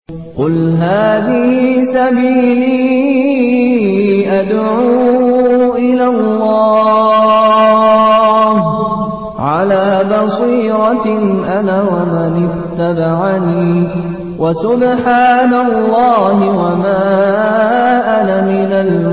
قل هذه سبيلي أدعو إلى الله على بصيرة أنا ومن اتبعني وسبحان الله وما أنا من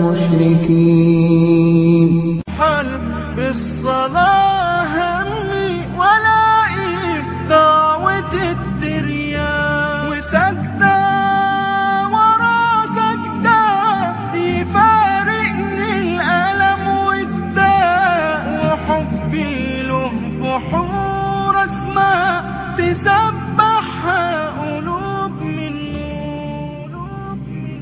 المشركين حل بالصلاة همي ولا دعوة الترياق وسجدة ورا سجدة يفارقني الألم والداء وحبي له بحور أسماء تسبحها قلوب من نور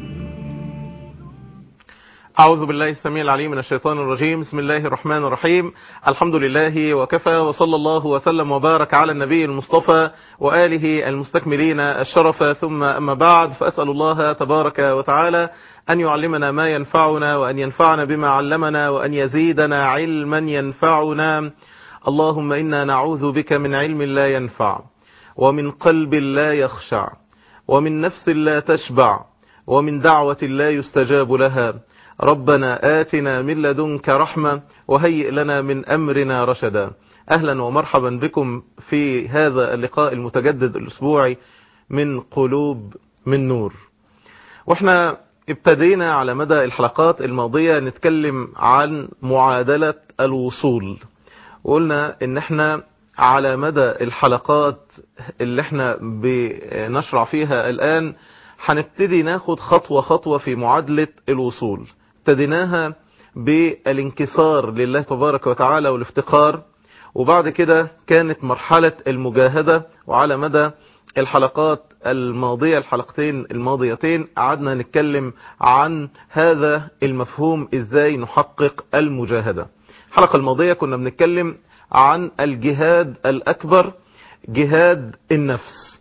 أعوذ بالله السميع العليم من الشيطان الرجيم بسم الله الرحمن الرحيم الحمد لله وكفى وصلى الله وسلم وبارك على النبي المصطفى وآله المستكملين الشرف ثم أما بعد فأسأل الله تبارك وتعالى أن يعلمنا ما ينفعنا وأن ينفعنا بما علمنا وأن يزيدنا علما ينفعنا اللهم إنا نعوذ بك من علم لا ينفع ومن قلب لا يخشع ومن نفس لا تشبع ومن دعوة لا يستجاب لها ربنا آتنا من لدنك رحمة وهيئ لنا من أمرنا رشدا أهلا ومرحبا بكم في هذا اللقاء المتجدد الأسبوعي من قلوب من نور واحنا ابتدينا على مدى الحلقات الماضية نتكلم عن معادلة الوصول وقلنا ان احنا على مدى الحلقات اللي احنا بنشرع فيها الآن هنبتدي ناخد خطوة خطوة في معادلة الوصول ابتديناها بالانكسار لله تبارك وتعالى والافتقار وبعد كده كانت مرحلة المجاهدة وعلى مدى الحلقات الماضية الحلقتين الماضيتين قعدنا نتكلم عن هذا المفهوم ازاي نحقق المجاهدة الحلقة الماضية كنا بنتكلم عن الجهاد الأكبر جهاد النفس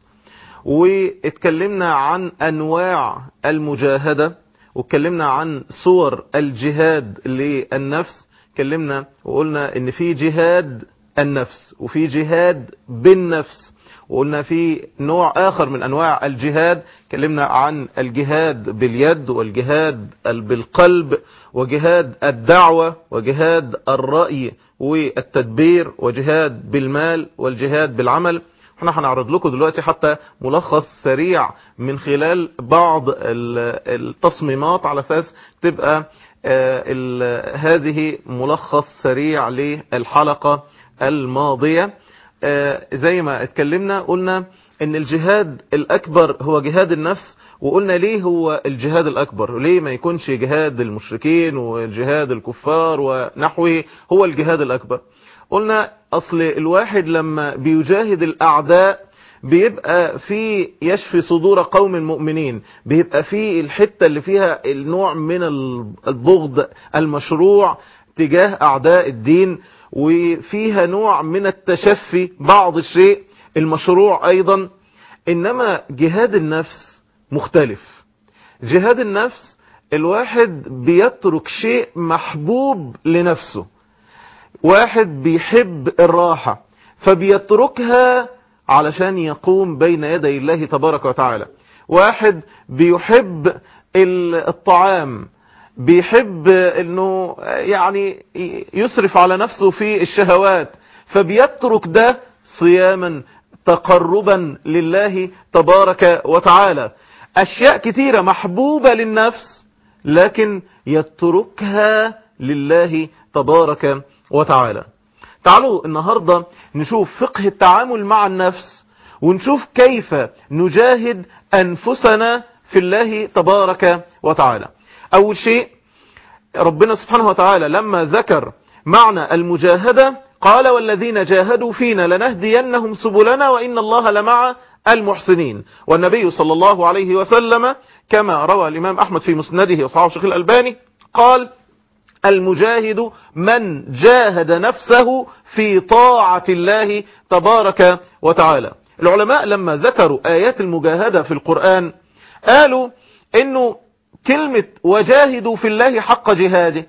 واتكلمنا عن أنواع المجاهدة واتكلمنا عن صور الجهاد للنفس اتكلمنا وقلنا ان في جهاد النفس وفي جهاد بالنفس وقلنا في نوع آخر من أنواع الجهاد اتكلمنا عن الجهاد باليد والجهاد بالقلب وجهاد الدعوة وجهاد الرأي والتدبير وجهاد بالمال والجهاد بالعمل احنا هنعرض لكم دلوقتي حتى ملخص سريع من خلال بعض التصميمات على اساس تبقى هذه ملخص سريع للحلقة الماضية زي ما اتكلمنا قلنا ان الجهاد الاكبر هو جهاد النفس وقلنا ليه هو الجهاد الاكبر ليه ما يكونش جهاد المشركين وجهاد الكفار ونحوه هو الجهاد الاكبر قلنا اصل الواحد لما بيجاهد الاعداء بيبقى في يشفي صدور قوم مؤمنين بيبقى في الحتة اللي فيها النوع من البغض المشروع تجاه اعداء الدين وفيها نوع من التشفي بعض الشيء المشروع ايضا انما جهاد النفس مختلف جهاد النفس الواحد بيترك شيء محبوب لنفسه واحد بيحب الراحة فبيتركها علشان يقوم بين يدي الله تبارك وتعالى واحد بيحب الطعام بيحب انه يعني يسرف على نفسه في الشهوات فبيترك ده صياما تقربا لله تبارك وتعالى اشياء كتيرة محبوبة للنفس لكن يتركها لله تبارك وتعالى تعالوا النهاردة نشوف فقه التعامل مع النفس ونشوف كيف نجاهد أنفسنا في الله تبارك وتعالى أول شيء ربنا سبحانه وتعالى لما ذكر معنى المجاهدة قال والذين جاهدوا فينا لنهدينهم سبلنا وإن الله لمع المحسنين والنبي صلى الله عليه وسلم كما روى الإمام أحمد في مسنده وصحابه الشيخ الألباني قال المجاهد من جاهد نفسه في طاعة الله تبارك وتعالى العلماء لما ذكروا آيات المجاهدة في القرآن قالوا انه كلمة وجاهدوا في الله حق جهاده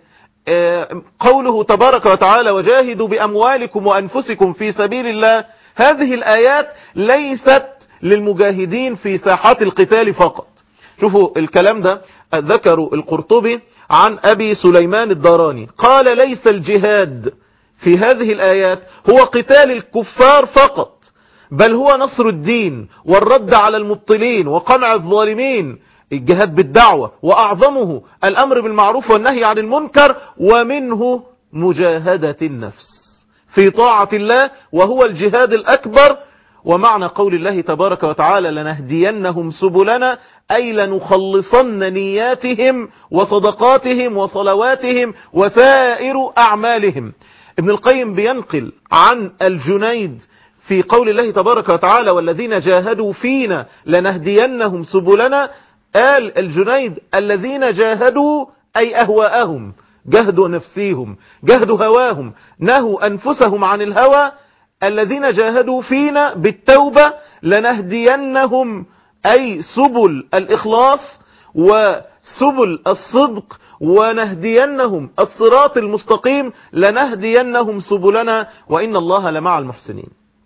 قوله تبارك وتعالى وجاهدوا بأموالكم وأنفسكم في سبيل الله هذه الآيات ليست للمجاهدين في ساحات القتال فقط شوفوا الكلام ده ذكروا القرطبي عن أبي سليمان الداراني قال ليس الجهاد في هذه الآيات هو قتال الكفار فقط بل هو نصر الدين والرد على المبطلين وقمع الظالمين الجهاد بالدعوة وأعظمه الأمر بالمعروف والنهي عن المنكر ومنه مجاهدة النفس في طاعة الله وهو الجهاد الأكبر ومعنى قول الله تبارك وتعالى لنهدينهم سبلنا أي لنخلصن نياتهم وصدقاتهم وصلواتهم وسائر أعمالهم ابن القيم بينقل عن الجنيد في قول الله تبارك وتعالى والذين جاهدوا فينا لنهدينهم سبلنا قال الجنيد الذين جاهدوا أي أهواءهم جهدوا نفسيهم جهدوا هواهم نهوا أنفسهم عن الهوى الذين جاهدوا فينا بالتوبة لنهدينهم أي سبل الإخلاص وسبل الصدق ونهدينهم الصراط المستقيم لنهدينهم سبلنا وإن الله لمع المحسنين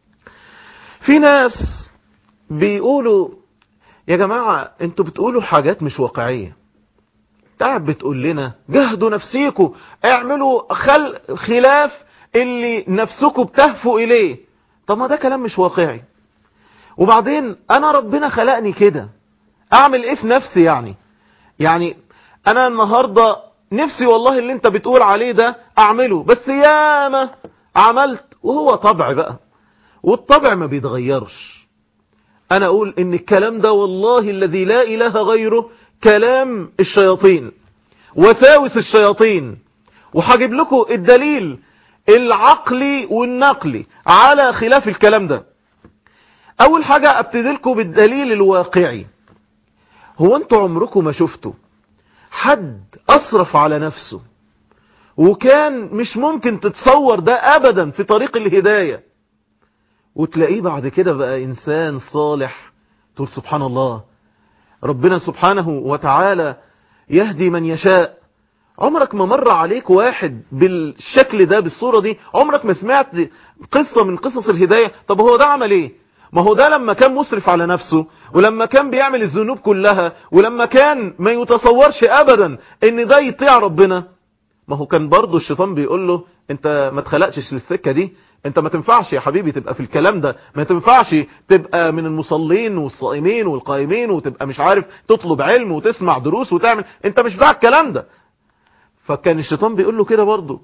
في ناس بيقولوا يا جماعة انتوا بتقولوا حاجات مش واقعية تعب بتقول لنا جهدوا نفسيكم اعملوا خل خلاف اللي نفسكم بتهفوا اليه طب ما ده كلام مش واقعي وبعدين انا ربنا خلقني كده اعمل ايه في نفسي يعني يعني انا النهاردة نفسي والله اللي انت بتقول عليه ده اعمله بس ياما عملت وهو طبع بقى والطبع ما بيتغيرش انا اقول ان الكلام ده والله الذي لا اله غيره كلام الشياطين وساوس الشياطين وهجيب لكم الدليل العقلي والنقلي على خلاف الكلام ده اول حاجة ابتدي لكم بالدليل الواقعي هو انتوا عمركم ما شفتوا حد اصرف على نفسه وكان مش ممكن تتصور ده ابدا في طريق الهداية وتلاقيه بعد كده بقى انسان صالح تقول سبحان الله ربنا سبحانه وتعالى يهدي من يشاء عمرك ما مر عليك واحد بالشكل ده بالصورة دي عمرك ما سمعت قصة من قصص الهداية طب هو ده عمل ايه ما هو ده لما كان مسرف على نفسه ولما كان بيعمل الذنوب كلها ولما كان ما يتصورش ابدا ان ده يطيع ربنا ما هو كان برضه الشيطان بيقول له انت ما تخلقش للسكة دي انت ما تنفعش يا حبيبي تبقى في الكلام ده ما تنفعش تبقى من المصلين والصائمين والقائمين وتبقى مش عارف تطلب علم وتسمع دروس وتعمل انت مش بقى الكلام ده فكان الشيطان بيقول له كده برضه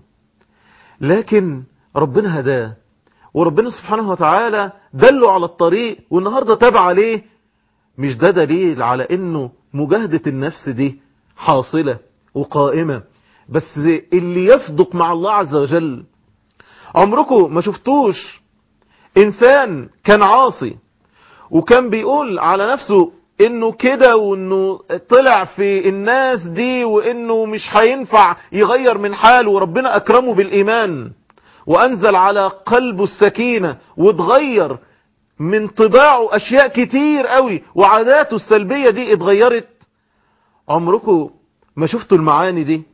لكن ربنا هداه وربنا سبحانه وتعالى دله على الطريق والنهاردة تابع عليه مش ده دليل على انه مجاهدة النفس دي حاصلة وقائمة بس اللي يصدق مع الله عز وجل عمركم ما شفتوش انسان كان عاصي وكان بيقول على نفسه انه كده وانه طلع في الناس دي وانه مش هينفع يغير من حاله وربنا اكرمه بالايمان وانزل على قلبه السكينة واتغير من طباعه اشياء كتير قوي وعاداته السلبية دي اتغيرت عمركم ما شفتوا المعاني دي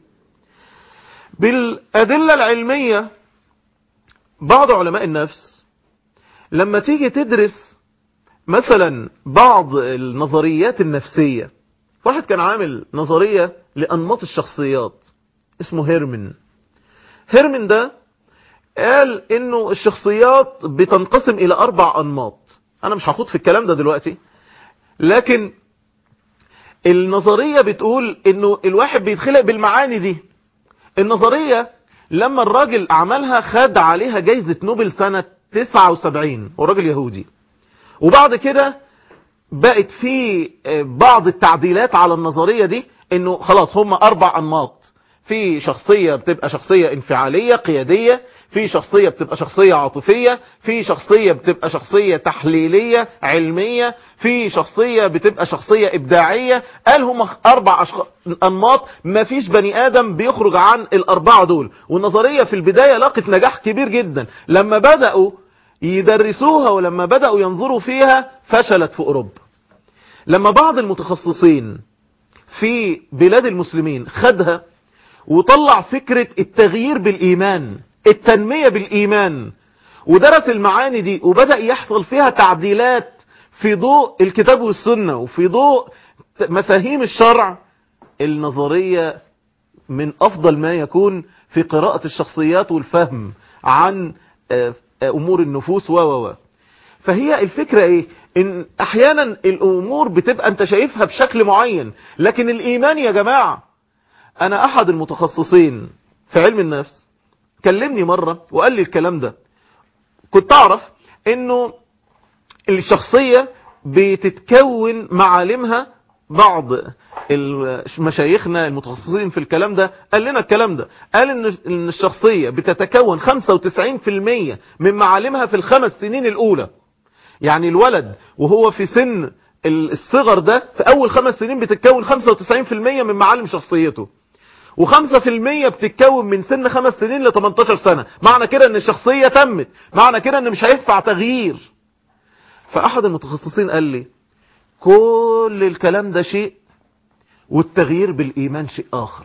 بالادلة العلمية بعض علماء النفس لما تيجي تدرس مثلا بعض النظريات النفسية واحد كان عامل نظرية لأنماط الشخصيات اسمه هيرمن هيرمن ده قال انه الشخصيات بتنقسم الى اربع انماط انا مش هخوض في الكلام ده دلوقتي لكن النظرية بتقول انه الواحد بيتخلق بالمعاني دي النظرية لما الراجل عملها خد عليها جايزة نوبل سنة 79 وراجل يهودي وبعد كده بقت في بعض التعديلات على النظرية دي انه خلاص هم اربع انماط في شخصية بتبقى شخصية انفعالية قيادية في شخصية بتبقى شخصية عاطفية في شخصية بتبقى شخصية تحليلية علمية في شخصية بتبقى شخصية إبداعية قال هم أربع أشخ... أنماط ما فيش بني آدم بيخرج عن الأربعة دول والنظرية في البداية لقت نجاح كبير جدا لما بدأوا يدرسوها ولما بدأوا ينظروا فيها فشلت في أوروبا لما بعض المتخصصين في بلاد المسلمين خدها وطلع فكرة التغيير بالإيمان التنمية بالإيمان ودرس المعاني دي وبدأ يحصل فيها تعديلات في ضوء الكتاب والسنة وفي ضوء مفاهيم الشرع النظرية من أفضل ما يكون في قراءة الشخصيات والفهم عن أمور النفوس و و و فهي الفكرة ايه ان احيانا الامور بتبقى انت شايفها بشكل معين لكن الايمان يا جماعة انا احد المتخصصين في علم النفس كلمني مرة وقال لي الكلام ده كنت اعرف انه الشخصية بتتكون معالمها بعض مشايخنا المتخصصين في الكلام ده قال لنا الكلام ده قال ان الشخصية بتتكون 95% من معالمها في الخمس سنين الاولى يعني الولد وهو في سن الصغر ده في اول خمس سنين بتتكون 95% من معالم شخصيته و5% بتتكون من سن خمس سنين ل 18 سنة معنى كده ان الشخصية تمت معنى كده ان مش هينفع تغيير فاحد المتخصصين قال لي كل الكلام ده شيء والتغيير بالايمان شيء اخر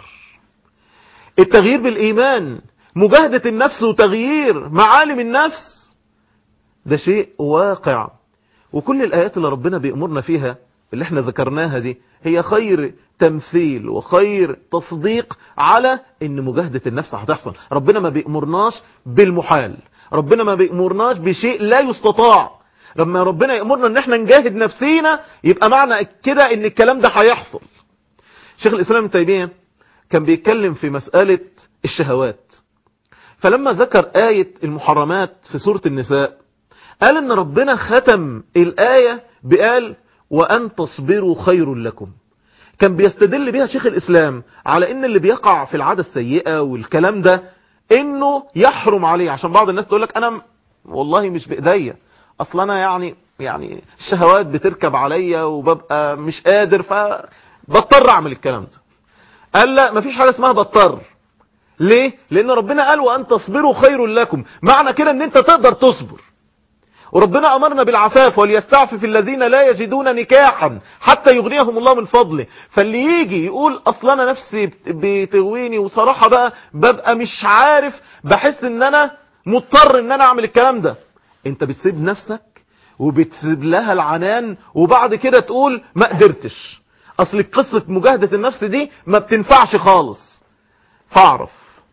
التغيير بالايمان مجاهدة النفس وتغيير معالم النفس ده شيء واقع وكل الآيات اللي ربنا بيأمرنا فيها اللي احنا ذكرناها دي هي خير تمثيل وخير تصديق على ان مجاهدة النفس هتحصل ربنا ما بيأمرناش بالمحال ربنا ما بيأمرناش بشيء لا يستطاع لما ربنا يأمرنا ان احنا نجاهد نفسينا يبقى معنى كده ان الكلام ده هيحصل شيخ الاسلام تيمية كان بيتكلم في مسألة الشهوات فلما ذكر آية المحرمات في سورة النساء قال ان ربنا ختم الآية بقال وأن تصبروا خير لكم كان بيستدل بيها شيخ الإسلام على ان اللي بيقع في العادة السيئة والكلام ده انه يحرم عليه عشان بعض الناس تقول لك انا والله مش بإيديا اصل انا يعني يعني الشهوات بتركب عليا وببقى مش قادر فبضطر اعمل الكلام ده قال لا مفيش حاجة اسمها بضطر ليه لان ربنا قال وان تصبروا خير لكم معنى كده ان انت تقدر تصبر وربنا أمرنا بالعفاف وليستعفف الذين لا يجدون نكاحا حتى يغنيهم الله من فضله فاللي يجي يقول أصل أنا نفسي بتغويني وصراحة بقى ببقى مش عارف بحس ان أنا مضطر ان أنا أعمل الكلام ده انت بتسيب نفسك وبتسيب لها العنان وبعد كده تقول ما قدرتش أصل قصة مجاهدة النفس دي ما بتنفعش خالص فاعرف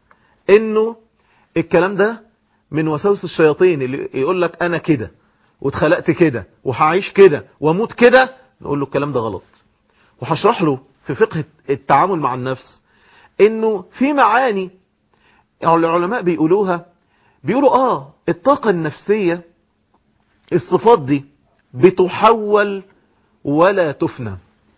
انه الكلام ده من وسوس الشياطين اللي يقول لك انا كده واتخلقت كده وهعيش كده واموت كده نقول له الكلام ده غلط وهشرح له في فقه التعامل مع النفس انه في معاني العلماء بيقولوها بيقولوا اه الطاقة النفسية الصفات دي بتحول ولا تفنى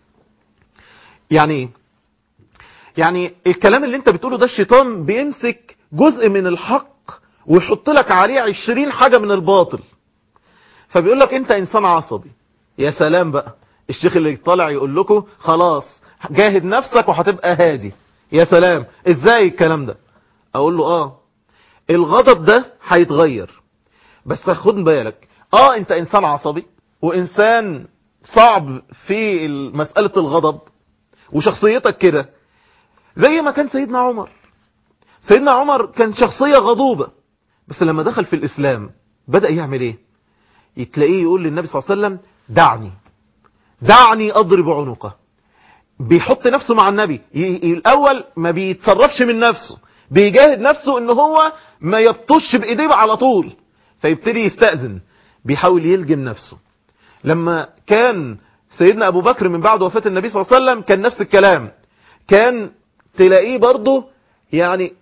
يعني ايه يعني الكلام اللي انت بتقوله ده الشيطان بيمسك جزء من الحق ويحط لك عليه عشرين حاجة من الباطل فبيقول لك انت انسان عصبي يا سلام بقى الشيخ اللي طالع يقول لكم خلاص جاهد نفسك وهتبقى هادي يا سلام ازاي الكلام ده اقول له اه الغضب ده هيتغير بس خد بالك اه انت انسان عصبي وانسان صعب في مسألة الغضب وشخصيتك كده زي ما كان سيدنا عمر سيدنا عمر كان شخصية غضوبة بس لما دخل في الإسلام بدأ يعمل ايه تلاقيه يقول للنبي صلى الله عليه وسلم دعني دعني أضرب عنقه بيحط نفسه مع النبي الأول ما بيتصرفش من نفسه بيجاهد نفسه ان هو ما يبطش بإيديه على طول فيبتدي يستأذن بيحاول يلجم نفسه لما كان سيدنا أبو بكر من بعد وفاة النبي صلى الله عليه وسلم كان نفس الكلام كان تلاقيه برضه يعني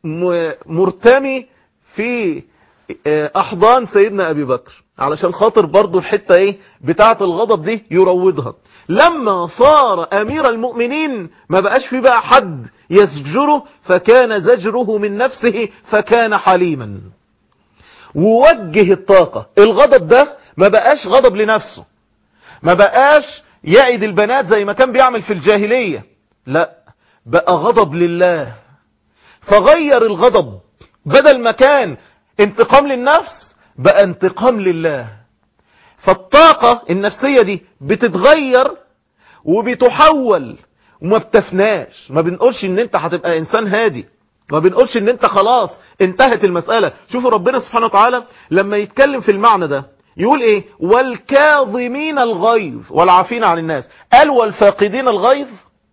مرتمي في احضان سيدنا ابي بكر علشان خاطر برضو الحتة ايه بتاعة الغضب دي يروضها لما صار امير المؤمنين ما بقاش في بقى حد يزجره فكان زجره من نفسه فكان حليما ووجه الطاقة الغضب ده ما بقاش غضب لنفسه ما بقاش يعد البنات زي ما كان بيعمل في الجاهلية لا بقى غضب لله فغير الغضب بدل ما كان انتقام للنفس بقى انتقام لله فالطاقة النفسية دي بتتغير وبتحول وما بتفناش ما بنقولش ان انت هتبقى انسان هادي ما بنقولش ان انت خلاص انتهت المسألة شوفوا ربنا سبحانه وتعالى لما يتكلم في المعنى ده يقول ايه والكاظمين الغيظ والعافين عن الناس قال والفاقدين الغيظ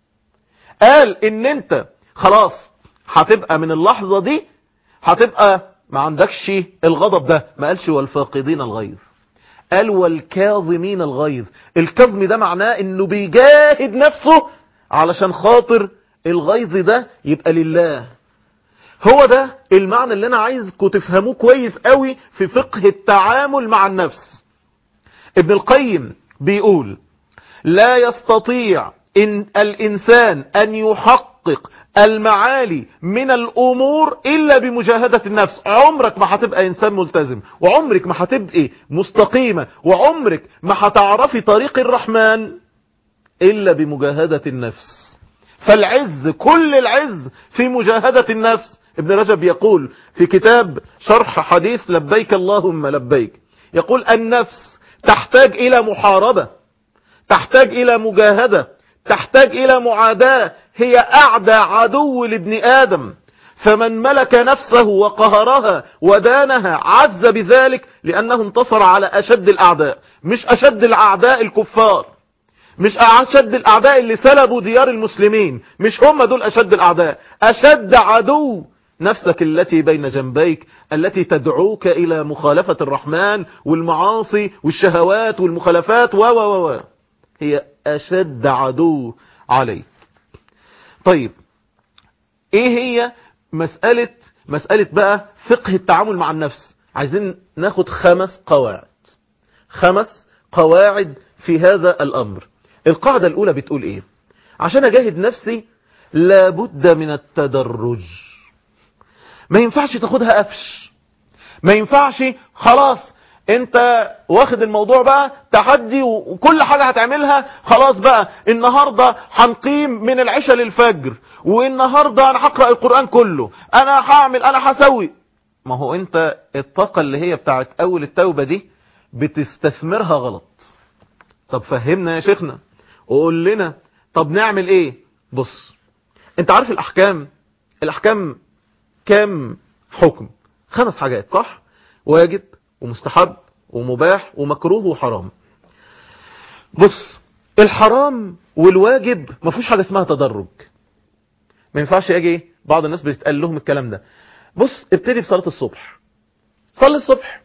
قال ان انت خلاص هتبقى من اللحظة دي هتبقى ما عندكش الغضب ده ما قالش والفاقدين الغيظ قال والكاظمين الغيظ الكظم ده معناه انه بيجاهد نفسه علشان خاطر الغيظ ده يبقى لله هو ده المعنى اللي انا عايزكم تفهموه كويس قوي في فقه التعامل مع النفس ابن القيم بيقول لا يستطيع إن الإنسان أن يحقق المعالي من الأمور إلا بمجاهدة النفس عمرك ما هتبقى إنسان ملتزم وعمرك ما هتبقى مستقيمة وعمرك ما هتعرفي طريق الرحمن إلا بمجاهدة النفس فالعز كل العز في مجاهدة النفس ابن رجب يقول في كتاب شرح حديث لبيك اللهم لبيك يقول النفس تحتاج إلى محاربة تحتاج إلى مجاهدة تحتاج إلى معاداة هي أعدى عدو لابن آدم فمن ملك نفسه وقهرها ودانها عز بذلك لأنه انتصر على أشد الأعداء مش أشد الأعداء الكفار مش أشد الأعداء اللي سلبوا ديار المسلمين مش هم دول أشد الأعداء أشد عدو نفسك التي بين جنبيك التي تدعوك إلى مخالفة الرحمن والمعاصي والشهوات والمخالفات و و و هي أشد عدو عليك طيب ايه هي مسألة مسألة بقى فقه التعامل مع النفس عايزين ناخد خمس قواعد خمس قواعد في هذا الأمر القاعدة الأولى بتقول ايه عشان أجاهد نفسي لابد من التدرج ما ينفعش تاخدها قفش ما ينفعش خلاص انت واخد الموضوع بقى تحدي وكل حاجة هتعملها خلاص بقى النهاردة هنقيم من العشاء للفجر والنهاردة انا هقرأ القرآن كله انا هعمل انا هسوي ما هو انت الطاقة اللي هي بتاعت اول التوبة دي بتستثمرها غلط طب فهمنا يا شيخنا وقول لنا طب نعمل ايه بص انت عارف الاحكام الاحكام كام حكم خمس حاجات صح واجب ومستحب ومباح ومكروه وحرام بص الحرام والواجب ما فيش حاجة اسمها تدرج ما ينفعش اجي بعض الناس بيتقال لهم الكلام ده بص ابتدي بصلاة الصبح صلي الصبح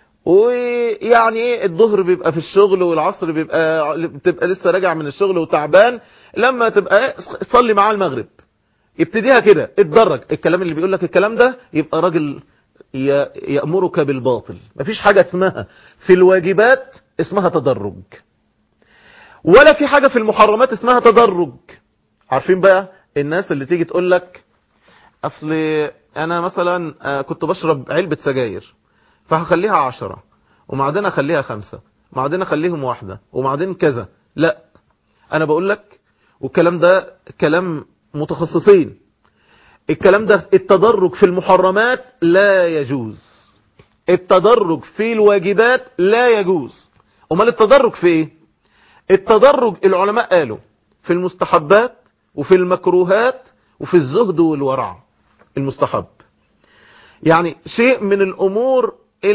ويعني ايه الظهر بيبقى في الشغل والعصر بيبقى بتبقى لسه راجع من الشغل وتعبان لما تبقى صلي معاه المغرب يبتديها كده اتدرج الكلام اللي بيقول لك الكلام ده يبقى راجل يأمرك بالباطل مفيش حاجة اسمها في الواجبات اسمها تدرج ولا في حاجة في المحرمات اسمها تدرج عارفين بقى الناس اللي تيجي تقول لك اصل انا مثلا كنت بشرب علبة سجاير فهخليها عشرة وبعدين اخليها خمسة وبعدين اخليهم واحدة وبعدين كذا لا انا بقول لك والكلام ده كلام متخصصين الكلام ده التدرج في المحرمات لا يجوز التدرج في الواجبات لا يجوز امال التدرج في ايه التدرج العلماء قالوا في المستحبات وفي المكروهات وفي الزهد والورع المستحب يعني شيء من الامور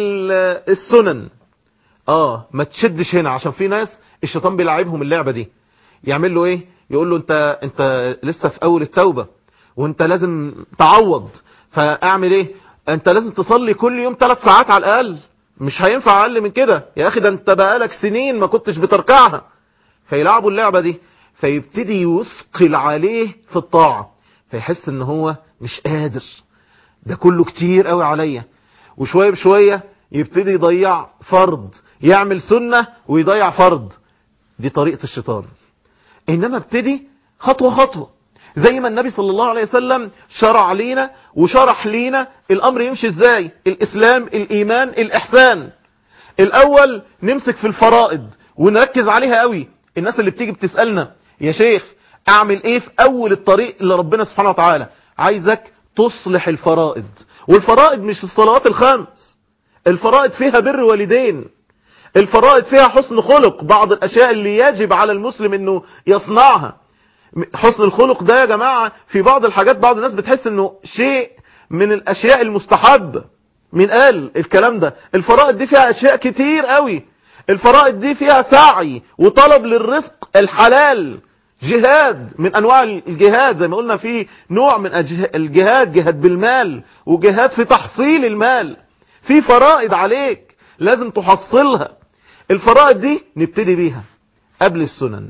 السنن اه ما تشدش هنا عشان في ناس الشيطان بيلعبهم اللعبة دي يعمل له ايه يقول له انت انت لسه في اول التوبة وانت لازم تعوض فاعمل ايه انت لازم تصلي كل يوم ثلاث ساعات على الاقل مش هينفع اقل من كده يا اخي ده انت بقالك سنين ما كنتش بتركعها فيلعبوا اللعبة دي فيبتدي يثقل عليه في الطاعة فيحس ان هو مش قادر ده كله كتير قوي عليا وشوية بشوية يبتدي يضيع فرض يعمل سنة ويضيع فرض دي طريقة الشيطان انما ابتدي خطوة خطوة زي ما النبي صلى الله عليه وسلم شرع لينا وشرح لينا الامر يمشي ازاي الاسلام الايمان الاحسان الاول نمسك في الفرائض ونركز عليها قوي الناس اللي بتيجي بتسألنا يا شيخ اعمل ايه في اول الطريق اللي ربنا سبحانه وتعالى عايزك تصلح الفرائض والفرائض مش الصلوات الخمس الفرائض فيها بر والدين الفرائض فيها حسن خلق بعض الاشياء اللي يجب على المسلم انه يصنعها حسن الخلق ده يا جماعة في بعض الحاجات بعض الناس بتحس انه شيء من الاشياء المستحبة مين قال الكلام ده الفرائض دي فيها اشياء كتير قوي الفرائض دي فيها سعي وطلب للرزق الحلال جهاد من انواع الجهاد زي ما قلنا في نوع من أجه- الجهاد جهاد بالمال وجهاد في تحصيل المال في فرائض عليك لازم تحصلها الفرائض دي نبتدي بيها قبل السنن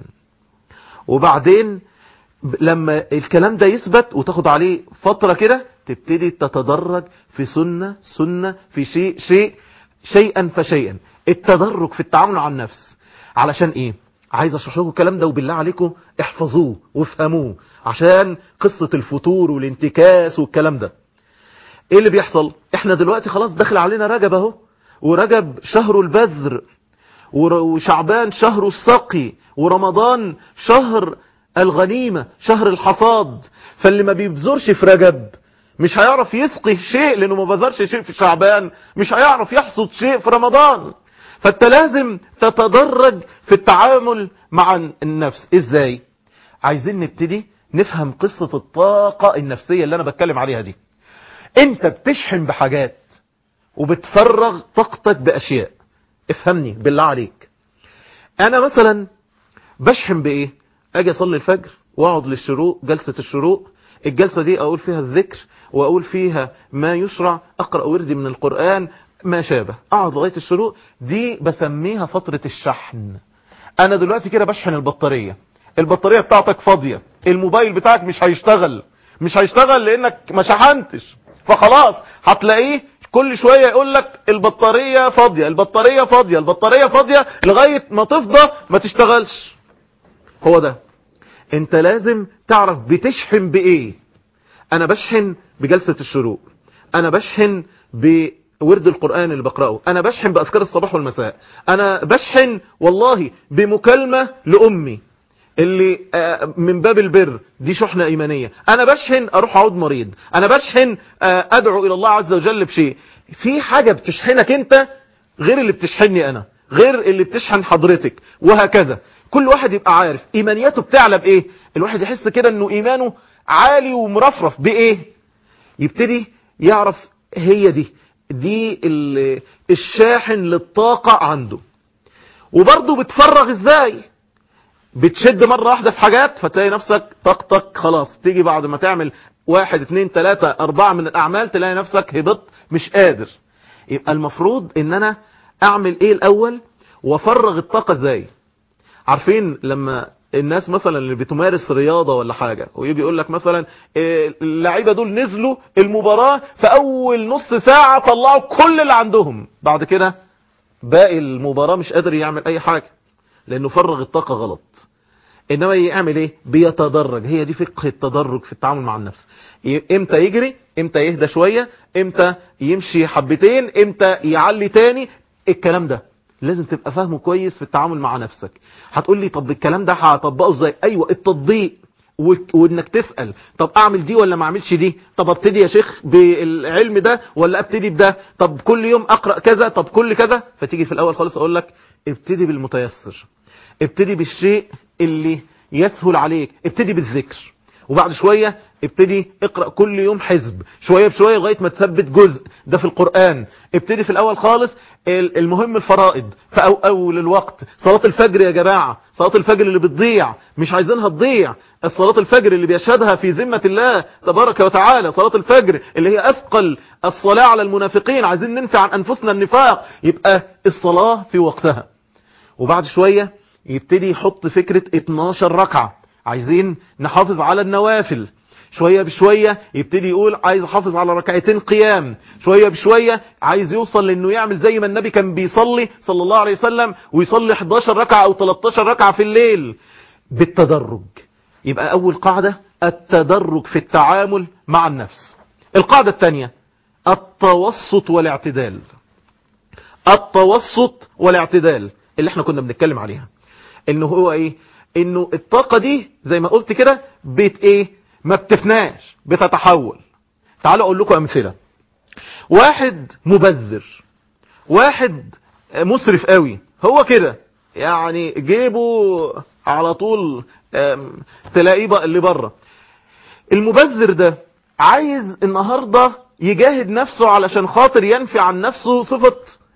وبعدين ب- لما الكلام ده يثبت وتاخد عليه فترة كده تبتدي تتدرج في سنة سنة في شيء شيء شيئا فشيئا التدرج في التعامل مع النفس علشان ايه عايز اشرح لكم الكلام ده وبالله عليكم احفظوه وافهموه عشان قصة الفتور والانتكاس والكلام ده ايه اللي بيحصل احنا دلوقتي خلاص داخل علينا رجب اهو ورجب شهر البذر ور- وشعبان شهر السقي ورمضان شهر الغنيمة شهر الحصاد فاللي ما بيبذرش في رجب مش هيعرف يسقي شيء لانه ما بذرش شيء في شعبان مش هيعرف يحصد شيء في رمضان فانت لازم تتدرج في التعامل مع النفس ازاي عايزين نبتدي نفهم قصة الطاقة النفسية اللي انا بتكلم عليها دي انت بتشحن بحاجات وبتفرغ طاقتك باشياء افهمني بالله عليك انا مثلا بشحن بايه اجي اصلي الفجر واقعد للشروق جلسة الشروق الجلسة دي اقول فيها الذكر واقول فيها ما يشرع اقرأ وردي من القرآن ما شابه اقعد لغاية الشروق دي بسميها فترة الشحن انا دلوقتي كده بشحن البطارية البطارية بتاعتك فاضية الموبايل بتاعك مش هيشتغل مش هيشتغل لانك ما شحنتش فخلاص هتلاقيه كل شوية يقول لك البطارية فاضية البطارية فاضية البطارية فاضية لغاية ما تفضى ما تشتغلش هو ده انت لازم تعرف بتشحن بايه انا بشحن بجلسة الشروق انا بشحن بورد القرآن اللي بقرأه انا بشحن باذكار الصباح والمساء انا بشحن والله بمكالمة لامي اللي آه، من باب البر دي شحنة ايمانية انا بشحن اروح اعود مريض انا بشحن آه، ادعو الى الله عز وجل بشيء في حاجة بتشحنك انت غير اللي بتشحنني انا غير اللي بتشحن حضرتك وهكذا كل واحد يبقى عارف ايمانياته بتعلى بايه الواحد يحس كده انه ايمانه عالي ومرفرف بايه يبتدي يعرف هي دي دي ال- الشاحن للطاقة عنده وبرضه بتفرغ ازاي بتشد مرة واحدة في حاجات فتلاقي نفسك طاقتك خلاص تيجي بعد ما تعمل واحد اتنين تلاتة اربعة من الاعمال تلاقي نفسك هبط مش قادر يبقى المفروض ان انا اعمل ايه الاول وافرغ الطاقة ازاي عارفين لما الناس مثلا اللي بتمارس رياضة ولا حاجة ويجي يقول لك مثلا إيه، اللعيبة دول نزلوا المباراة في اول نص ساعة طلعوا كل اللي عندهم بعد كده باقي المباراة مش قادر يعمل اي حاجة لانه فرغ الطاقة غلط انما يعمل ايه بيتدرج هي دي فقه التدرج في التعامل مع النفس ي- امتى يجري امتى يهدى شوية امتى يمشي حبتين امتى يعلي تاني الكلام ده لازم تبقى فاهمه كويس في التعامل مع نفسك هتقول لي طب الكلام ده هطبقه ازاي ايوه التطبيق و- وانك تسأل طب اعمل دي ولا ما اعملش دي طب ابتدي يا شيخ بالعلم ده ولا ابتدي بده طب كل يوم اقرأ كذا طب كل كذا فتيجي في الاول خالص اقول لك ابتدي بالمتيسر ابتدي بالشيء اللي يسهل عليك ابتدي بالذكر وبعد شوية ابتدي اقرأ كل يوم حزب شوية بشوية لغاية ما تثبت جزء ده في القرآن ابتدي في الاول خالص ال- المهم الفرائض في أو اول الوقت صلاة الفجر يا جماعة صلاة الفجر اللي بتضيع مش عايزينها تضيع الصلاة الفجر اللي بيشهدها في ذمة الله تبارك وتعالى صلاة الفجر اللي هي اثقل الصلاة على المنافقين عايزين ننفع عن انفسنا النفاق يبقى الصلاة في وقتها وبعد شوية يبتدي يحط فكرة 12 ركعة عايزين نحافظ على النوافل شوية بشوية يبتدي يقول عايز احافظ على ركعتين قيام شوية بشوية عايز يوصل لانه يعمل زي ما النبي كان بيصلي صلى الله عليه وسلم ويصلي 11 ركعة او 13 ركعة في الليل بالتدرج يبقى اول قاعدة التدرج في التعامل مع النفس القاعدة الثانية التوسط والاعتدال التوسط والاعتدال اللي احنا كنا بنتكلم عليها انه هو ايه انه الطاقة دي زي ما قلت كده بت ايه ما بتفناش بتتحول تعالوا اقول لكم امثلة واحد مبذر واحد مسرف قوي هو كده يعني جيبه على طول آم، تلاقيه بقى اللي بره المبذر ده عايز النهاردة يجاهد نفسه علشان خاطر ينفي عن نفسه صفة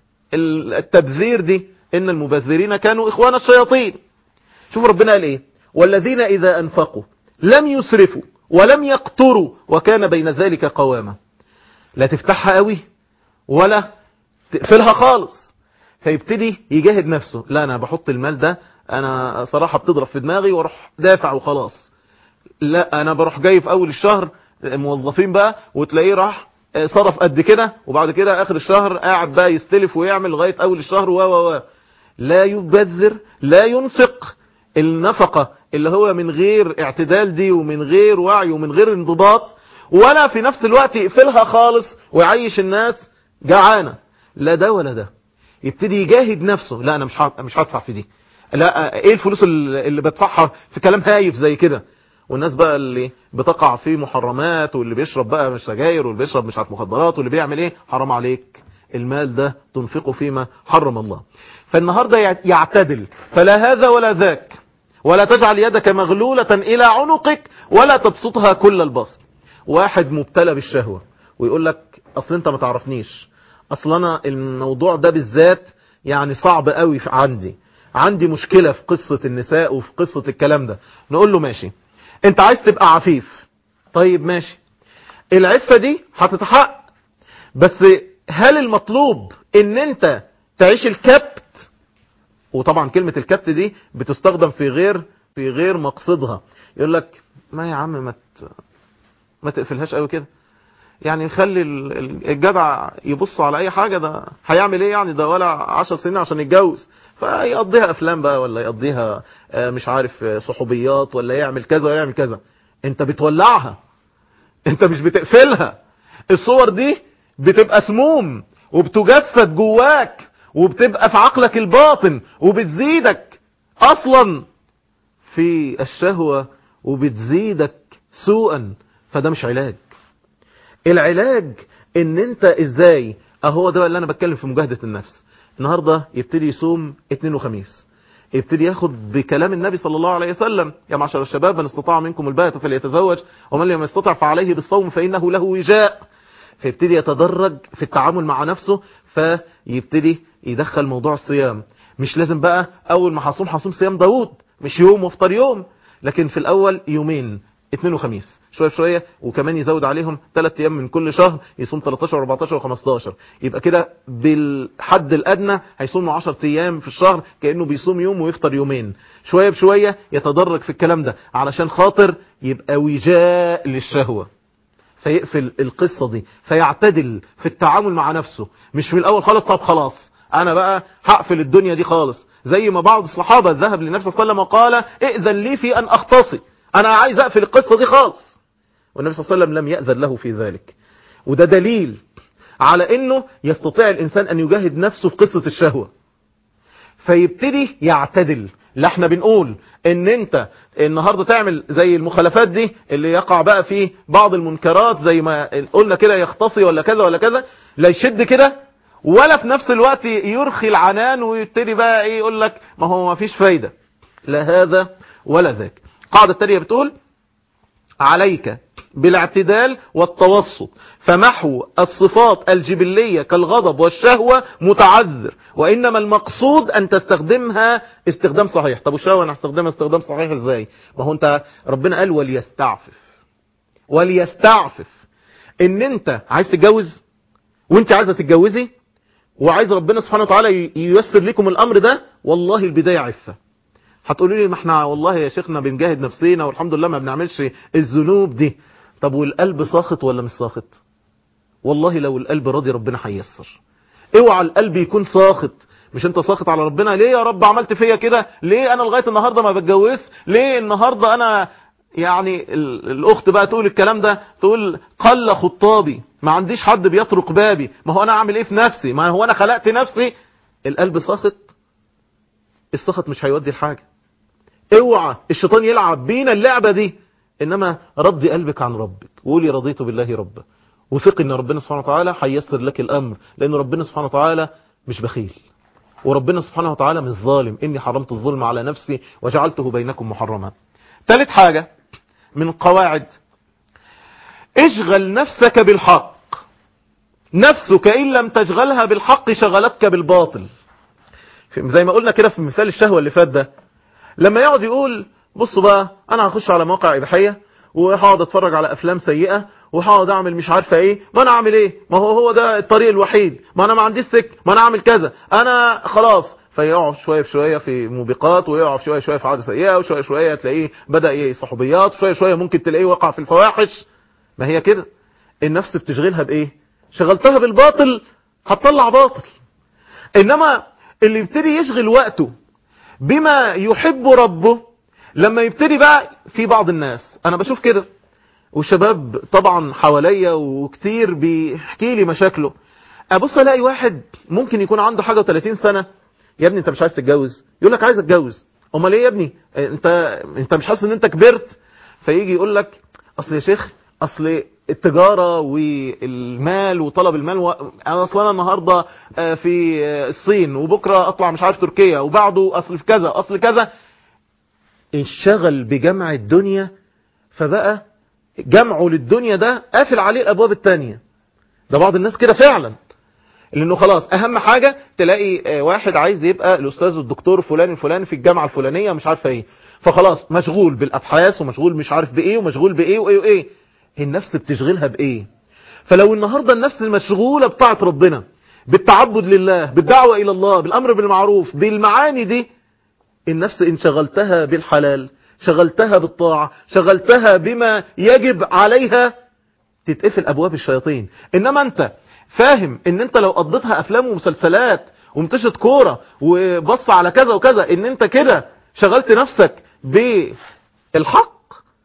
التبذير دي إن المبذرين كانوا إخوان الشياطين شوف ربنا قال إيه والذين إذا أنفقوا لم يسرفوا ولم يقتروا وكان بين ذلك قواما لا تفتحها قوي ولا تقفلها خالص فيبتدي يجاهد نفسه لا أنا بحط المال ده أنا صراحة بتضرب في دماغي واروح دافع وخلاص لا أنا بروح جاي في أول الشهر موظفين بقى وتلاقيه راح صرف قد كده وبعد كده آخر الشهر قاعد بقى يستلف ويعمل لغاية أول الشهر و و و لا يبذر لا ينفق النفقة اللي هو من غير اعتدال دي ومن غير وعي ومن غير انضباط ولا في نفس الوقت يقفلها خالص ويعيش الناس جعانة لا ده ولا ده يبتدي يجاهد نفسه لا انا مش مش هدفع في دي لا ايه الفلوس اللي بدفعها في كلام هايف زي كده والناس بقى اللي بتقع في محرمات واللي بيشرب بقى مش سجاير واللي بيشرب مش عارف مخدرات واللي بيعمل ايه حرام عليك المال ده تنفقه فيما حرم الله فالنهاردة يعتدل فلا هذا ولا ذاك ولا تجعل يدك مغلولة إلى عنقك ولا تبسطها كل البسط واحد مبتلى بالشهوة ويقول لك أصل أنت ما تعرفنيش أصل أنا الموضوع ده بالذات يعني صعب قوي عندي عندي مشكلة في قصة النساء وفي قصة الكلام ده نقول له ماشي أنت عايز تبقى عفيف طيب ماشي العفة دي هتتحقق بس هل المطلوب ان انت تعيش الكبت وطبعا كلمة الكبت دي بتستخدم في غير في غير مقصدها يقول لك ما يا عم ما ما تقفلهاش قوي كده يعني خلي الجدع يبص على اي حاجة ده هيعمل ايه يعني ده ولا عشر سنين عشان يتجوز فيقضيها افلام بقى ولا يقضيها مش عارف صحوبيات ولا يعمل كذا ولا يعمل كذا انت بتولعها انت مش بتقفلها الصور دي بتبقى سموم وبتجسد جواك وبتبقى في عقلك الباطن وبتزيدك اصلا في الشهوة وبتزيدك سوءا فده مش علاج العلاج ان انت ازاي اهو ده اللي انا بتكلم في مجاهدة النفس النهاردة يبتدي يصوم اثنين وخميس يبتدي ياخد بكلام النبي صلى الله عليه وسلم يا معشر الشباب من استطاع منكم الباءة فليتزوج ومن لم يستطع فعليه بالصوم فإنه له وجاء فيبتدي يتدرج في التعامل مع نفسه فيبتدي يدخل موضوع الصيام مش لازم بقى اول ما هصوم هصوم صيام داوود مش يوم وافطر يوم لكن في الاول يومين اثنين وخميس شوية شوية وكمان يزود عليهم ثلاث ايام من كل شهر يصوم 13 و14 و15 يبقى كده بالحد الادنى هيصوم 10 ايام في الشهر كانه بيصوم يوم ويفطر يومين شوية بشوية يتدرج في الكلام ده علشان خاطر يبقى وجاء للشهوة فيقفل القصة دي فيعتدل في التعامل مع نفسه مش في الاول خالص طب خلاص انا بقى هقفل الدنيا دي خالص زي ما بعض الصحابة ذهب للنبي صلى الله عليه وسلم وقال ائذن لي في ان اختصي انا عايز اقفل القصة دي خالص والنبي صلى الله عليه وسلم لم يأذن له في ذلك وده دليل على انه يستطيع الانسان ان يجاهد نفسه في قصة الشهوة فيبتدي يعتدل لا احنا بنقول ان انت النهاردة تعمل زي المخالفات دي اللي يقع بقى فيه بعض المنكرات زي ما قلنا كده يختصي ولا كذا ولا كذا لا يشد كده ولا في نفس الوقت يرخي العنان ويبتدي بقى ايه يقول لك ما هو ما فيش فايدة لا هذا ولا ذاك قاعدة التانية بتقول عليك بالاعتدال والتوسط فمحو الصفات الجبلية كالغضب والشهوة متعذر وإنما المقصود أن تستخدمها استخدام صحيح طب والشهوة أنا هستخدمها استخدام صحيح إزاي ما هو أنت ربنا قال وليستعفف وليستعفف إن أنت عايز تتجوز وأنت عايزة تتجوزي وعايز ربنا سبحانه وتعالى ييسر لكم الأمر ده والله البداية عفة هتقولوا لي ما احنا والله يا شيخنا بنجاهد نفسينا والحمد لله ما بنعملش الذنوب دي طب والقلب ساخط ولا مش ساخط والله لو القلب راضي ربنا هيسر اوعى القلب يكون ساخط مش انت ساخط على ربنا ليه يا رب عملت فيا كده ليه انا لغايه النهارده ما بتجوز ليه النهارده انا يعني الاخت بقى تقول الكلام ده تقول قل خطابي ما عنديش حد بيطرق بابي ما هو انا اعمل ايه في نفسي ما هو انا خلقت نفسي القلب ساخط السخط مش هيودي الحاجة اوعى الشيطان يلعب بينا اللعبة دي انما ردي قلبك عن ربك وقولي رضيت بالله ربا وثق ان ربنا سبحانه وتعالى هيسر لك الامر لان ربنا سبحانه وتعالى مش بخيل وربنا سبحانه وتعالى مش ظالم اني حرمت الظلم على نفسي وجعلته بينكم محرما ثالث حاجة من قواعد اشغل نفسك بالحق نفسك إن لم تشغلها بالحق شغلتك بالباطل زي ما قلنا كده في مثال الشهوة اللي فات ده لما يقعد يقول بصوا بقى انا هخش على مواقع اباحيه وهقعد اتفرج على افلام سيئه وهقعد اعمل مش عارفه ايه ما انا اعمل ايه ما هو هو ده الطريق الوحيد ما انا ما عنديش سك ما انا اعمل كذا انا خلاص فيقع شويه بشويه في موبقات ويقع شويه شويه في عاده سيئه وشويه شويه تلاقيه بدا ايه صحوبيات شويه شويه ممكن تلاقيه وقع في الفواحش ما هي كده النفس بتشغلها بايه شغلتها بالباطل هتطلع باطل انما اللي يبتدي يشغل وقته بما يحب ربه لما يبتدي بقى في بعض الناس انا بشوف كده والشباب طبعا حواليا وكتير بيحكي لي مشاكله ابص الاقي واحد ممكن يكون عنده حاجه و30 سنه يا ابني انت مش عايز تتجوز يقول لك عايز اتجوز امال ايه يا ابني انت انت مش حاسس ان انت كبرت فيجي يقول لك اصل يا شيخ اصل التجارة والمال وطلب المال و... انا اصلا انا النهاردة في الصين وبكرة اطلع مش عارف تركيا وبعده اصل في كذا اصل كذا انشغل بجمع الدنيا فبقى جمعه للدنيا ده قافل عليه الابواب التانية ده بعض الناس كده فعلا لانه خلاص اهم حاجة تلاقي واحد عايز يبقى الاستاذ الدكتور فلان الفلاني في الجامعة الفلانية مش عارفه ايه فخلاص مشغول بالابحاث ومشغول مش عارف بايه ومشغول بايه وايه وايه النفس بتشغلها بايه فلو النهاردة النفس مشغولة بطاعة ربنا بالتعبد لله بالدعوة الى الله بالامر بالمعروف بالمعاني دي النفس ان شغلتها بالحلال شغلتها بالطاعة شغلتها بما يجب عليها تتقفل ابواب الشياطين انما انت فاهم ان انت لو قضيتها افلام ومسلسلات ومتشت كورة وبص على كذا وكذا ان انت كده شغلت نفسك بالحق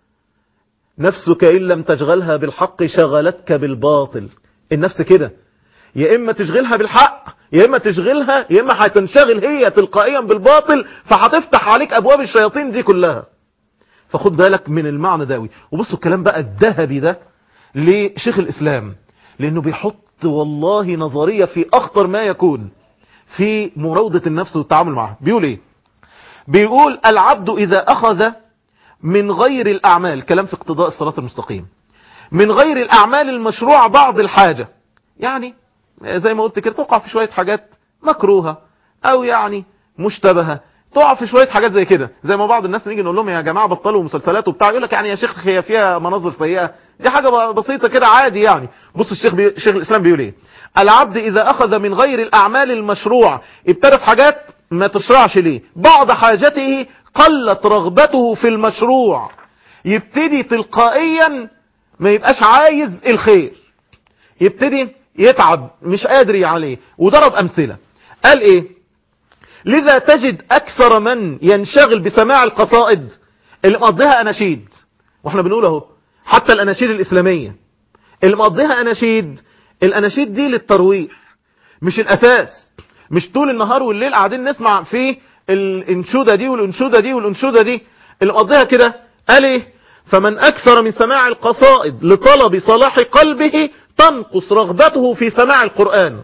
نفسك إن لم تشغلها بالحق شغلتك بالباطل النفس كده يا إما تشغلها بالحق يا إما تشغلها يا إما هتنشغل هي تلقائيا بالباطل فهتفتح عليك أبواب الشياطين دي كلها فخد بالك من المعنى داوي وبصوا الكلام بقى الذهبي ده لشيخ الإسلام لأنه بيحط والله نظرية في أخطر ما يكون في مراودة النفس والتعامل معها بيقول إيه بيقول العبد إذا أخذ من غير الأعمال كلام في اقتضاء الصراط المستقيم من غير الأعمال المشروعة بعض الحاجة يعني زي ما قلت كده تقع في شوية حاجات مكروهة أو يعني مشتبهة تقع في شوية حاجات زي كده زي ما بعض الناس نيجي نقول لهم يا جماعة بطلوا مسلسلات وبتاع يقول لك يعني يا شيخ هي فيها مناظر سيئة دي حاجة بسيطة كده عادي يعني بص الشيخ بي... شيخ الإسلام بيقول ايه العبد إذا أخذ من غير الأعمال المشروعة ابتدى في حاجات ما تشرعش ليه بعض حاجته قلت رغبته في المشروع يبتدي تلقائيا ما يبقاش عايز الخير يبتدي يتعب مش قادر عليه وضرب أمثلة قال ايه لذا تجد أكثر من ينشغل بسماع القصائد اللي مقضيها أناشيد واحنا بنقول اهو حتى الأناشيد الإسلامية اللي مقضيها أناشيد الأناشيد دي للترويح مش الأساس مش طول النهار والليل قاعدين نسمع فيه الانشودة دي والانشودة دي والانشودة دي اللي مقضيها كده قال ايه فمن أكثر من سماع القصائد لطلب صلاح قلبه تنقص رغبته في سماع القرآن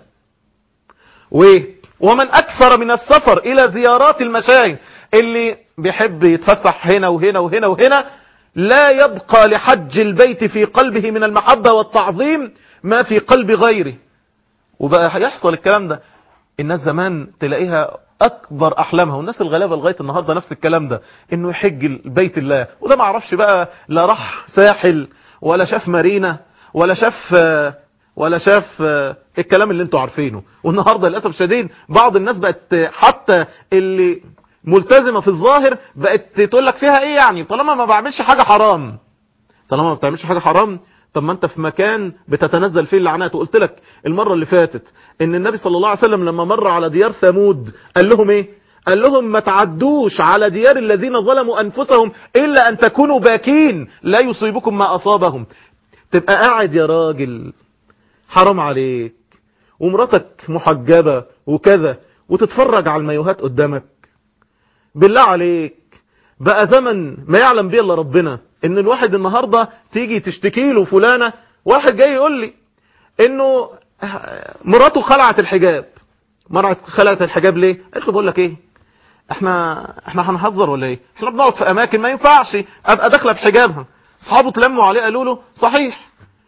وايه ومن أكثر من السفر إلى زيارات المشاهد اللي بيحب يتفسح هنا وهنا وهنا وهنا لا يبقى لحج البيت في قلبه من المحبة والتعظيم ما في قلب غيره وبقى يحصل الكلام ده الناس زمان تلاقيها أكبر أحلامها والناس الغلابة لغاية النهاردة نفس الكلام ده إنه يحج بيت الله وده ما عرفش بقى لا راح ساحل ولا شاف مارينا ولا شاف ولا شاف الكلام اللي انتوا عارفينه والنهاردة للأسف الشديد بعض الناس بقت حتى اللي ملتزمة في الظاهر بقت تقول لك فيها ايه يعني طالما ما بعملش حاجة حرام طالما ما بتعملش حاجة حرام طب ما انت في مكان بتتنزل فيه اللعنات وقلت لك المرة اللي فاتت ان النبي صلى الله عليه وسلم لما مر على ديار ثمود قال لهم ايه قال لهم ما تعدوش على ديار الذين ظلموا انفسهم الا ان تكونوا باكين لا يصيبكم ما اصابهم تبقى قاعد يا راجل حرام عليك ومراتك محجبة وكذا وتتفرج على المايوهات قدامك بالله عليك بقى زمن ما يعلم به الا ربنا ان الواحد النهاردة تيجي تشتكي له فلانة واحد جاي يقول لي انه مراته خلعت الحجاب مرات خلعت الحجاب ليه قلت له بقول لك ايه احنا احنا هنهزر ولا ايه احنا بنقعد في اماكن ما ينفعش ابقى داخله بحجابها اصحابه تلموا عليه قالوا له صحيح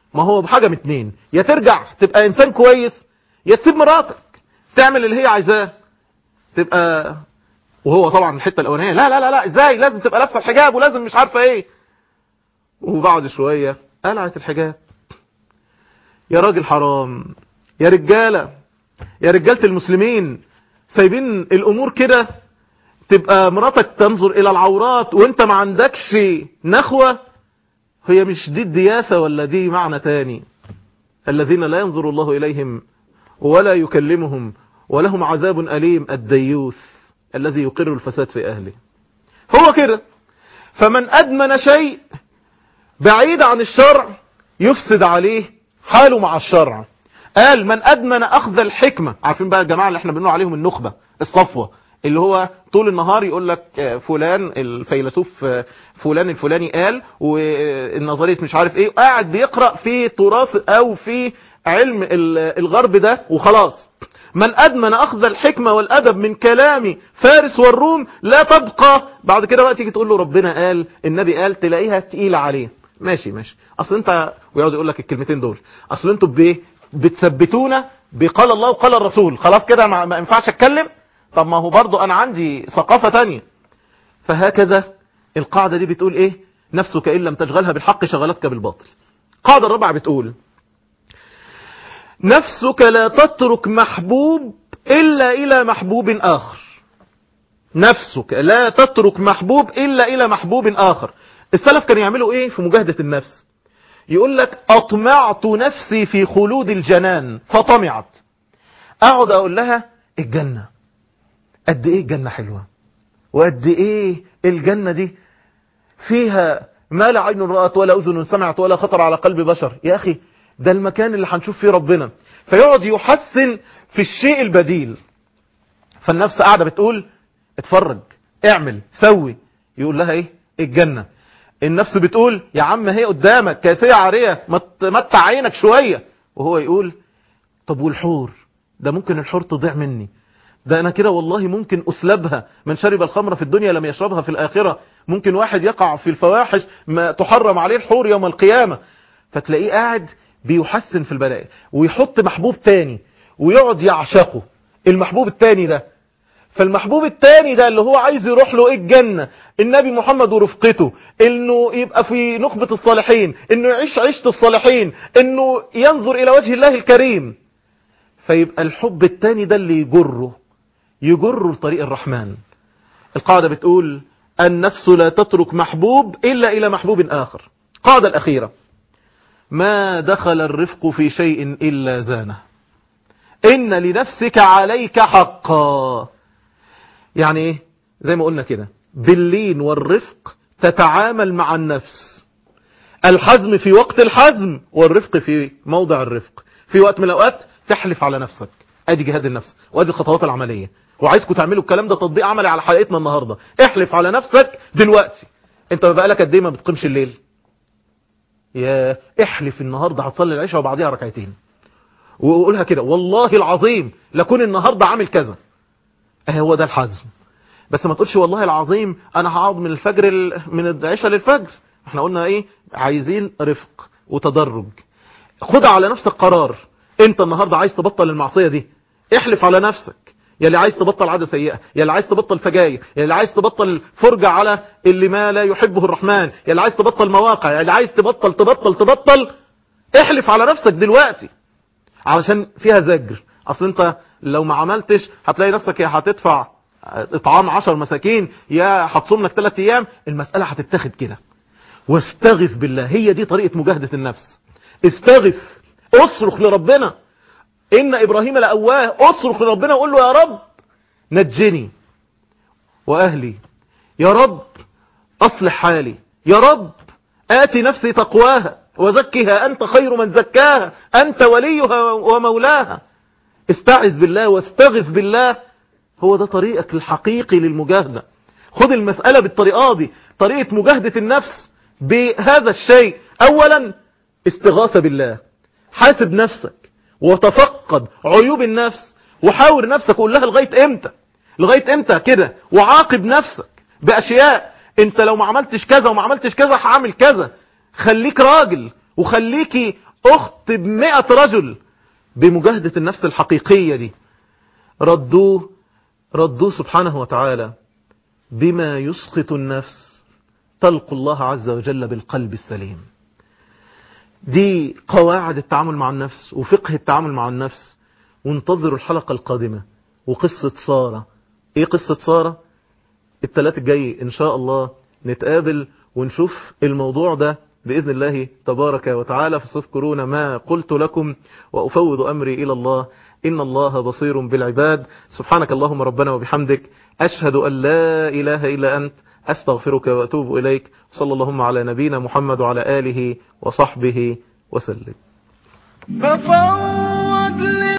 ما هو بحاجة من اتنين يا ترجع تبقى انسان كويس يا تسيب مراتك تعمل اللي هي عايزاه تبقى وهو طبعا الحتة الاولانية لا لا لا لا ازاي لازم تبقى لابسه الحجاب ولازم مش عارفة ايه وبعد شوية قلعت الحجاب يا راجل حرام يا رجالة يا رجالة المسلمين سايبين الامور كده تبقى مراتك تنظر الى العورات وانت ما عندكش نخوة هي مش دي الدياثة ولا دي معنى تاني الذين لا ينظر الله إليهم ولا يكلمهم ولهم عذاب أليم الديوث الذي يقر الفساد في أهله هو كده فمن أدمن شيء بعيد عن الشرع يفسد عليه حاله مع الشرع قال من أدمن أخذ الحكمة عارفين بقى الجماعة اللي احنا بنقول عليهم النخبة الصفوة اللي هو طول النهار يقول لك فلان الفيلسوف فلان الفلاني قال والنظرية مش عارف ايه قاعد بيقرأ في تراث او في علم الغرب ده وخلاص من أدمن أخذ الحكمة والأدب من كلام فارس والروم لا تبقى بعد كده بقى تيجي تقول له ربنا قال النبي قال تلاقيها تقيلة عليه ماشي ماشي أصل أنت ويقعد يقول لك الكلمتين دول أصل أنتوا بإيه بتثبتونا بقال الله وقال الرسول خلاص كده ما ما ينفعش أتكلم طب ما هو برضو أنا عندي ثقافة تانية فهكذا القاعدة دي بتقول إيه نفسك إن لم تشغلها بالحق شغلتك بالباطل القاعدة الرابعة بتقول نفسك لا تترك محبوب إلا إلى محبوب آخر نفسك لا تترك محبوب إلا إلى محبوب آخر السلف كانوا يعملوا إيه في مجاهدة النفس يقول لك أطمعت نفسي في خلود الجنان فطمعت أقعد أقول لها الجنة قد إيه الجنة حلوة وقد إيه الجنة دي فيها ما لا عين رأت ولا أذن سمعت ولا خطر على قلب بشر يا أخي ده المكان اللي هنشوف فيه ربنا فيقعد يحسن في الشيء البديل فالنفس قاعدة بتقول اتفرج اعمل سوي يقول لها ايه الجنة النفس بتقول يا عم هي قدامك كاسية عارية متع عينك شوية وهو يقول طب والحور ده ممكن الحور تضيع مني ده انا كده والله ممكن اسلبها من شرب الخمر في الدنيا لم يشربها في الاخرة ممكن واحد يقع في الفواحش ما تحرم عليه الحور يوم القيامة فتلاقيه قاعد بيحسن في البلاء ويحط محبوب تاني ويقعد يعشقه المحبوب التاني ده فالمحبوب التاني ده اللي هو عايز يروح له ايه الجنة النبي محمد ورفقته انه يبقى في نخبة الصالحين انه يعيش عيشة الصالحين انه ينظر الى وجه الله الكريم فيبقى الحب التاني ده اللي يجره يجره لطريق الرحمن القاعدة بتقول النفس لا تترك محبوب إلا إلى محبوب آخر قاعدة الأخيرة ما دخل الرفق في شيء إلا زانه إن لنفسك عليك حقا يعني إيه زي ما قلنا كده باللين والرفق تتعامل مع النفس الحزم في وقت الحزم والرفق في موضع الرفق في وقت من الأوقات تحلف على نفسك ادي جهاد النفس وادي الخطوات العملية وعايزكم تعملوا الكلام ده تطبيق عملي على حلقتنا النهاردة احلف على نفسك دلوقتي انت بقالك قد ايه ما بتقيمش الليل يا احلف النهاردة هتصلي العشاء وبعديها ركعتين وقولها كده والله العظيم لكون النهاردة عامل كذا اه هو ده الحزم بس ما تقولش والله العظيم انا هقعد من الفجر ال... من العشاء للفجر احنا قلنا ايه عايزين رفق وتدرج خد على نفسك قرار انت النهاردة عايز تبطل المعصية دي احلف على نفسك يا اللي عايز تبطل عادة سيئة يا اللي عايز تبطل سجاير يا اللي عايز تبطل فرجة على اللي ما لا يحبه الرحمن يا اللي عايز تبطل مواقع يا اللي عايز تبطل تبطل تبطل احلف على نفسك دلوقتي علشان فيها زجر اصل انت لو ما عملتش هتلاقي نفسك يا هتدفع اطعام عشر مساكين يا هتصوم لك ثلاث ايام المسألة هتتاخد كده واستغث بالله هي دي طريقة مجاهدة النفس استغث اصرخ لربنا إن إبراهيم لأواه أصرخ لربنا وقول له يا رب نجني وأهلي يا رب أصلح حالي يا رب آتي نفسي تقواها وزكها أنت خير من زكاها أنت وليها ومولاها استعذ بالله واستغث بالله هو ده طريقك الحقيقي للمجاهدة خد المسألة بالطريقة دي طريقة مجاهدة النفس بهذا الشيء أولا استغاثة بالله حاسب نفسك وتفقد عيوب النفس وحاور نفسك وقول لها لغاية امتى لغاية امتى كده وعاقب نفسك بأشياء انت لو ما عملتش كذا وما عملتش كذا هعمل كذا خليك راجل وخليكي أخت بمئة رجل بمجاهدة النفس الحقيقية دي ردوه ردوه سبحانه وتعالى بما يسخط النفس تلقوا الله عز وجل بالقلب السليم دي قواعد التعامل مع النفس وفقه التعامل مع النفس وانتظروا الحلقة القادمة وقصة سارة ايه قصة سارة التلات الجاي ان شاء الله نتقابل ونشوف الموضوع ده بإذن الله تبارك وتعالى فستذكرون ما قلت لكم وأفوض أمري إلى الله إن الله بصير بالعباد سبحانك اللهم ربنا وبحمدك أشهد أن لا إله إلا أنت أستغفرك وأتوب إليك صلى اللهم على نبينا محمد وعلى آله وصحبه وسلم بفوض